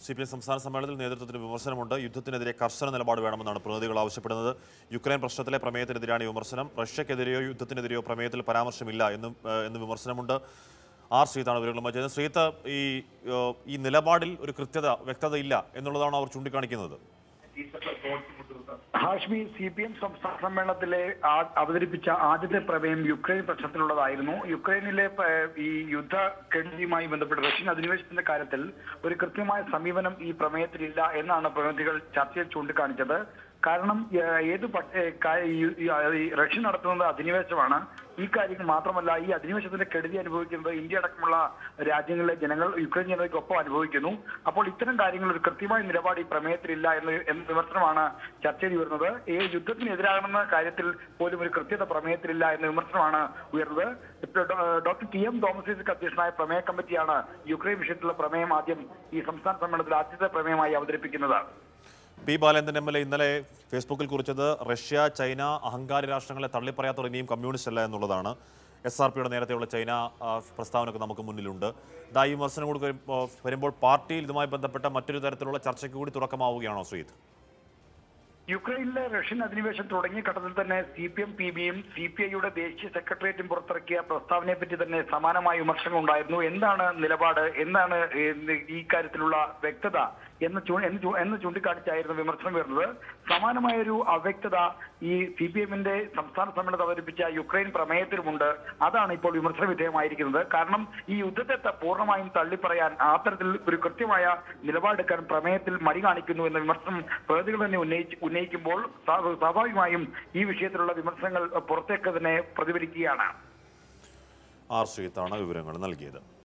C P M സംസ്ഥാന സമ്മേളനത്തിൽ നേതൃത്വത്തിന് വിമർശനമുണ്ട് യുദ്ധത്തിനെതിരെ കർശന നിലപാട് വേണമെന്നാണ് പ്രതിനിധികൾ ആവശ്യപ്പെടുന്നത് യുക്രൈൻ പ്രശ്നത്തിലെ പ്രമേയത്തിനെതിരെയാണ് ഈ വിമർശനം റഷ്യക്കെതിരെയോ യുദ്ധത്തിനെതിരെയോ പ്രമേയത്തിൽ പരാമർശമില്ല എന്നും ഏഹ്, എന്ന് വിമർശനമുണ്ട് ആർ ശ്രീത്താണ് വിവരങ്ങളുമായി ചെയ്യുന്നത് ശ്രീത്ത് ഈ ഏഹ്, ഈ നിലപാടിൽ ഒരു കൃത്യത വ്യക്തതയില്ല എന്നുള്ളതാണ് അവർ ചൂണ്ടിക്കാണിക്കുന്നത് ഹാഷ്മി സി പി എം സംസ്ഥാന സമ്മേളനത്തിലെ ആ- അവതരിപ്പിച്ച ആദ്യത്തെ പ്രമേയം യുക്രൈൻ പ്രശ്നത്തിലുള്ളതായിരുന്നു യുക്രൈനിലെ പ- ഈ യുദ്ധ കെടുതിയുമായി ബന്ധപ്പെട്ട് റഷ്യൻ അധിനിവേശത്തിന്റെ കാര്യത്തിൽ ഒരു കൃത്യമായ സമീപനം ഈ പ്രമേയത്തിലില്ല എന്നാണ് പ്രതിനിധികൾ ചർച്ചയിൽ ചൂണ്ടിക്കാണിച്ചത് കാരണം ഏഹ്, ഏത് പ- ഏഹ്, കാ- ഈ- ഈ- ഈ റഷ്യ നടത്തുന്നത് അധിനിവേശമാണ് ഈ കാര്യങ്ങൾ മാത്രമല്ല ഈ അധിനിവേശത്തിന്റെ കെടുതി അനുഭവിക്കുന്നത് ഇന്ത്യ അടക്കമുള്ള രാജ്യങ്ങളിലെ ജനങ്ങൾ യുക്രൈൻ ജനതയ്ക്കൊപ്പം അനുഭവിക്കുന്നു അപ്പോൾ ഇത്തരം കാര്യങ്ങൾ ഒരു കൃത്യമായ നിലപാട് ഈ പ്രമേയത്തിലില്ല എന്ന് എന്ന വിമർശനമാണ് ചർച്ചയിൽ ഉയർന്നത് ഈ യുദ്ധത്തിനെതിരാകണമെന്ന കാര്യത്തിൽ പോലും ഒരു കൃത്യത പ്രമേയത്തിലില്ല എന്ന വിമർശനമാണ് ഉയർന്നത് ഇപ്പോൾ ഡോ- doctor T M Thomas Isaac അധ്യക്ഷനായ പ്രമേയ കമ്മിറ്റിയാണ് യുക്രൈൻ വിഷയത്തിലുള്ള പ്രമേയം ആദ്യം ഈ സംസ്ഥാന സമ്മേളനത്തിൽ ആദ്യത്തെ പ്രമേയമായി അവതരിപ്പിക്കുന്നത് P Balendran M L A ഇന്നലെ ഫേസ്ബുക്കിൽ കുറിച്ചത് റഷ്യ ചൈന അഹങ്കാരി രാഷ്ട്രങ്ങളെ തള്ളിപ്പറയാത്തവർ ഇനിയും കമ്മ്യൂണിസ്റ്റ് അല്ല എന്നുള്ളതാണ് എസ് ആർ പിയുടെ നേരത്തെയുള്ള ചൈന ആ, പ്രസ്താവനയൊക്കെ നമുക്ക് മുന്നിലുണ്ട് ഇതാ ഈ വിമർശനം കൂടി വരുമ്പോൾ- വരുമ്പോൾ പാർട്ടിയിൽ ഇതുമായി ബന്ധപ്പെട്ട മറ്റൊരു തരത്തിലുള്ള ചർച്ചയ്ക്ക് കൂടി തുടക്കമാവുകയാണോ ശ്രീത് യുക്രൈനിലെ റഷ്യൻ അധിനിവേശം തുടങ്ങിയ ഘട്ടത്തിൽ തന്നെ സി പി എം പി ബിയും സി പി ഐയുടെ ദേശീയ സെക്രട്ടേറിയറ്റും പുറത്തിറക്കിയ പ്രസ്താവനയെ പറ്റി തന്നെ സമാനമായ വിമർശനം ഉണ്ടായിരുന്നു എന്താണ് നിലപാട് എന്താണ് ഈ- ഈ കാര്യത്തിലുള്ള വ്യക്തത എന്ന് ചൂ- എന്ന് ചൂ- എന്ന് ചൂണ്ടിക്കാണിച്ചായിരുന്നു വിമർശനം വരുന്നത് സമാനമായ ഒരു അവ്യക്തത ഈ സി പി എമ്മിന്റെ സംസ്ഥാന സമ്മേളനത്തിൽ അവതരിപ്പിച്ച യുക്രൈൻ പ്രമേയത്തിലുമുണ്ട് അതാണ് ഇപ്പോൾ വിമർശന വിധേയമായിരിക്കുന്നത് കാരണം ഈ യുദ്ധത്തെ ത- പൂർണ്ണമായും തള്ളിപ്പറയാൻ അത്തരത്തിൽ ഒരു കൃത്യമായ നിലപാടെടുക്കാൻ പ്രമേയത്തിൽ മടി കാണിക്കുന്നു എന്ന വിമർശനം പ്രതികൾ തന്നെ ഉന്നയിച്ച് ഉന്നയിക്കുമ്പോൾ സ്വാ- സ്വാഭാവികമായും ഈ വിഷയത്തിലുള്ള വിമർശനങ്ങൾ പുറത്തേക്ക് തന്നെ പ്രതിഫലിക്കുകയാണ് ആർ ശ്രീത്താണ് വിവരങ്ങൾ നൽകിയത്